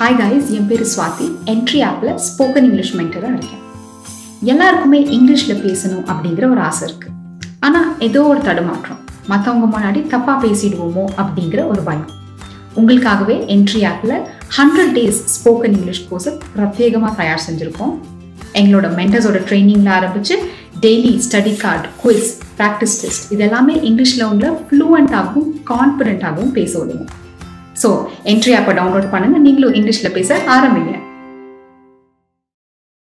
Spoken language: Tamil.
ஹாய் காய்ஸ் என் பேர் சுவாதி என்ட்ரி ஆப்பில் ஸ்போக்கன் இங்கிலீஷ் மென்டராக இருக்கேன் எல்லாருக்குமே இங்கிலீஷில் பேசணும் அப்படிங்கிற ஒரு ஆசை இருக்குது ஆனால் ஏதோ ஒரு தடுமாற்றம் மற்றவங்க முன்னாடி தப்பாக பேசிடுவோமோ அப்படிங்கிற ஒரு பயம் உங்களுக்காகவே என்ட்ரி ஆப்பில் ஹண்ட்ரட் டேஸ் ஸ்போக்கன் இங்கிலீஷ் கோர்ஸை பிரத்யேகமாக தயார் செஞ்சுருக்கோம் எங்களோட மென்டர்ஸோட ட்ரைனிங்கில் ஆரம்பித்து daily study card quiz practice test இது எல்லாமே இங்கிலீஷில் உங்களை ஃப்ளூவெண்ட்டாகவும் கான்ஃபிடென்ட்டாகவும் பேச உதவும் ஸோ என்ட்ரி ஆப்பை டவுன்லோட் பண்ணுங்கள் நீங்களும் இங்கிலீஷில் பேச ஆரம்பிங்க